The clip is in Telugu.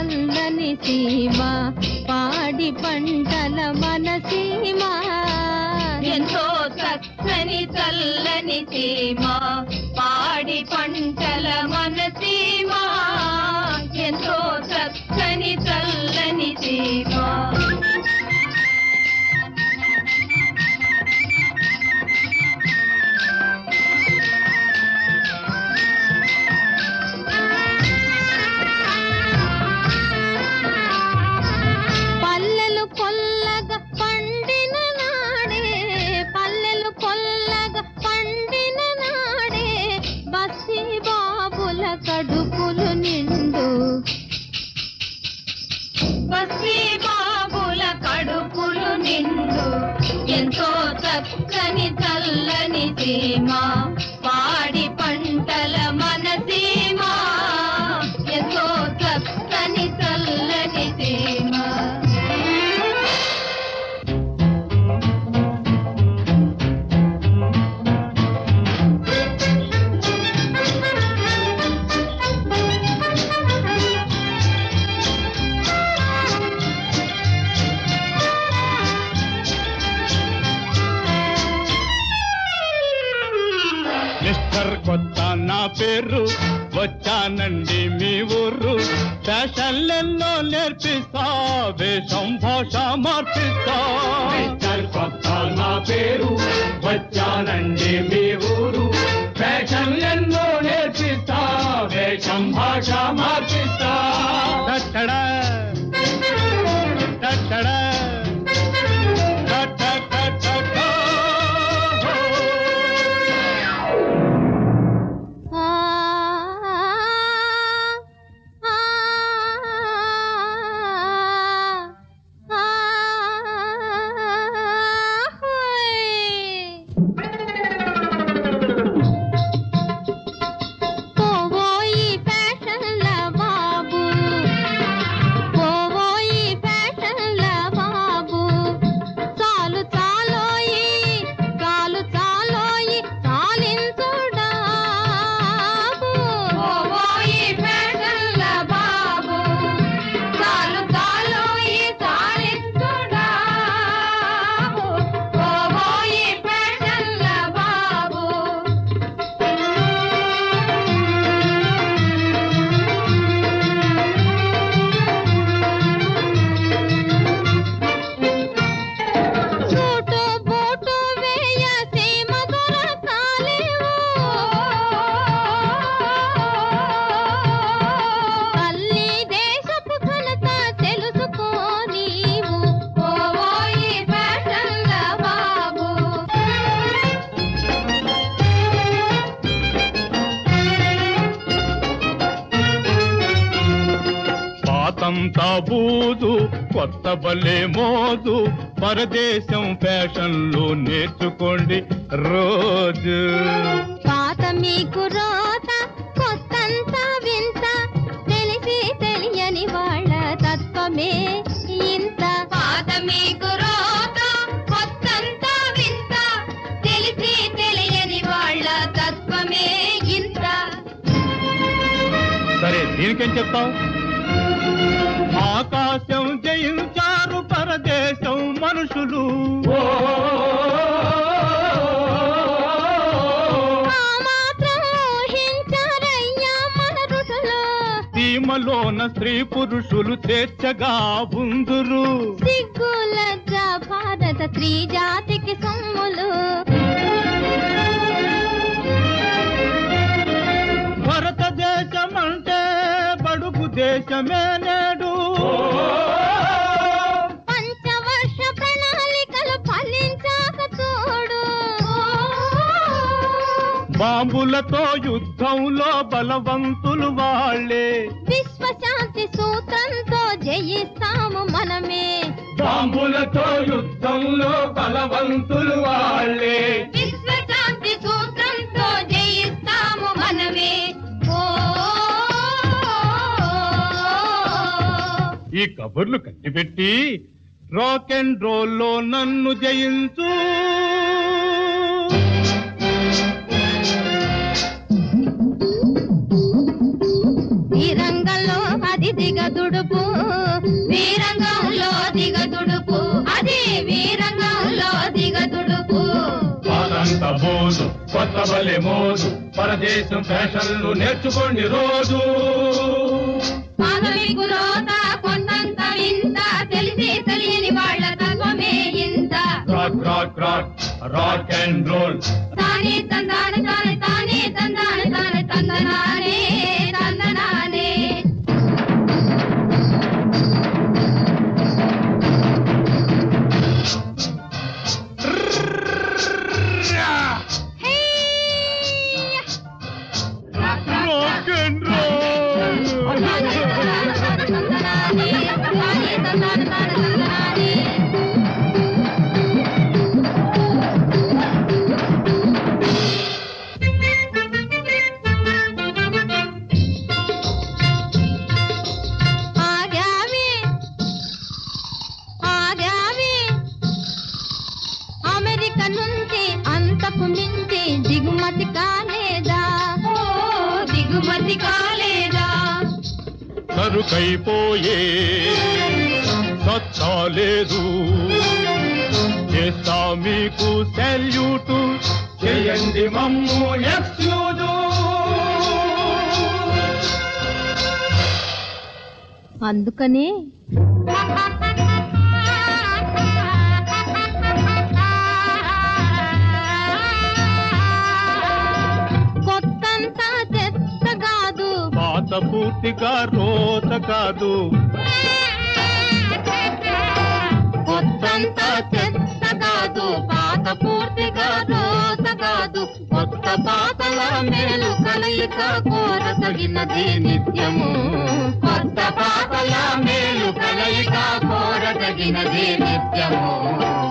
చల్లని సీమ పాడి పంటల మన సీమ ఎంతో చక్కని చల్లని సీమ పాడి పంటల మన సీమ ఎంతో చక్కని చల్లని సీమ పల్లెలు కొల్లగా పండిన నాడే పల్లెలు కొల్లగా పండిన నాడే బస్సి బాబుల కడుపులు నిండు బస్సీ బాబుల కడుపులు నిండు ఎంతో చక్కని చల్లని సీమ పాడి పంటల మన సీమ ఎంతో చక్కని చల్లని సీమ మిస్టర్ కొత్త నా పేరు వచ్చానండి మీ ఊరు ఫ్యాషన్లెన్నో నేర్పిస్తా వేషం భాష మార్పిస్తా మిస్టర్ కొత్త నా పేరు వచ్చానండి మీ ఊరు ఫ్యాషన్ ఎన్నో నేర్పిస్తా వేషం భాష మార్పిస్తా టట్టడా, టట్టడా, టట్టటటటో. ఆ ఆ ఆ పోవోయి ఫ్యాషన్ల బాబు పోవోయి ఫ్యాషన్ల బాబు చాలు చాలోయి చాలు చాలోయి చాలించుడా ఓయి ఫ్యాషన్ల బాబు చాలు చాలు ఈ చాలించుడా ఓయి ఫ్యాషన్ల బాబు సూటు బూటు వేయ సీమ దొరకాలేవు తల్లి దేశపు ఘనత తెలుసుకో నీవు ఓయి ఫ్యాషన్ల బాబు పాతంతా బూదు కొత్త బలే మోదు పరదేశం ఫ్యాషన్లు నేర్చుకోండి రోజు పాత మీకు రోత కొత్తంత వింత తెలిసి తెలియని వాళ్ళ తత్వమే ఇంత పాత మీకు రోత కొత్తంత వింత తెలిసి తెలియని వాళ్ళ తత్వమే ఇంత సరే దీనికేం చెప్తావు ఆకాశం జయించారు పరదేశం మనుషులు ఆ మాత్రం ఊహించారయ్యా మన ఋషులు సీమలోన స్త్రీ పురుషులు స్వేచ్ఛగా ఉందురు సిగ్గులజ్జ భారత స్త్రీ జాతికి సొమ్ములు భారతదేశం అంటే బడుగు దేశమే నేడు పంచవర్ష ప్రణాళికలు ఫలించాక చూడు బాంబులతో యుద్ధంలో బలవంతులు వాళ్ళే విశ్వశాంతి సూత్రంతో జయిస్తాము మనమే బాంబులతో యుద్ధంలో బలవంతులు వాళ్ళే విశ్వశాంతి సూత్రంతో జయిస్తాము మనమే ఓ ఈ కబుర్లు కట్టిపెట్టి రాక్ అండ్ రోల్లో నన్ను జయించు ఈ రంగంలో అది దిగ దిగదుడుపు వీరంగంలో దిగదుడుపు అది వీరంగంలో దిగదుడుపు పాతంత మోజు కొత్త బలె మోజు పరదేశం ఫ్యాషన్లు నేర్చుకోండి రోజు మాధవి గురోత కొండంత వింత తెలిసి తెలియని వాళ్ళ తత్వమే ఇంత rock rock rock rock and roll తానే తందాన తానే తానే తందాన తానే తందనానే తందనానే రాక్ అండ్ రోల్ తందనానే తానే తందాన తానే తందనానే ఆగావి ఆగావి అమెరికా నుంచి అంతకు మించి దిగుమతి కాలేదా ఓ దిగుమతి కాలేదా సరుకైపోయే సత్తా లేదు చేస్తా మీకు సెల్యూటు చేయండి మమ్ము ఎక్స్క్యూజ్ అందుకనే కొత్తంతా చెత్త కాదు పాత పూర్తిగా రోత కాదు కొత్తంతా చెత్త కాదు పాత పూర్తిగా రోత కాదు కొత్త పాతల మేలు కలయిక కోరతగినది నిత్యము కొత్త పాతల మేలు కలయిక కోరతగినది నిత్యము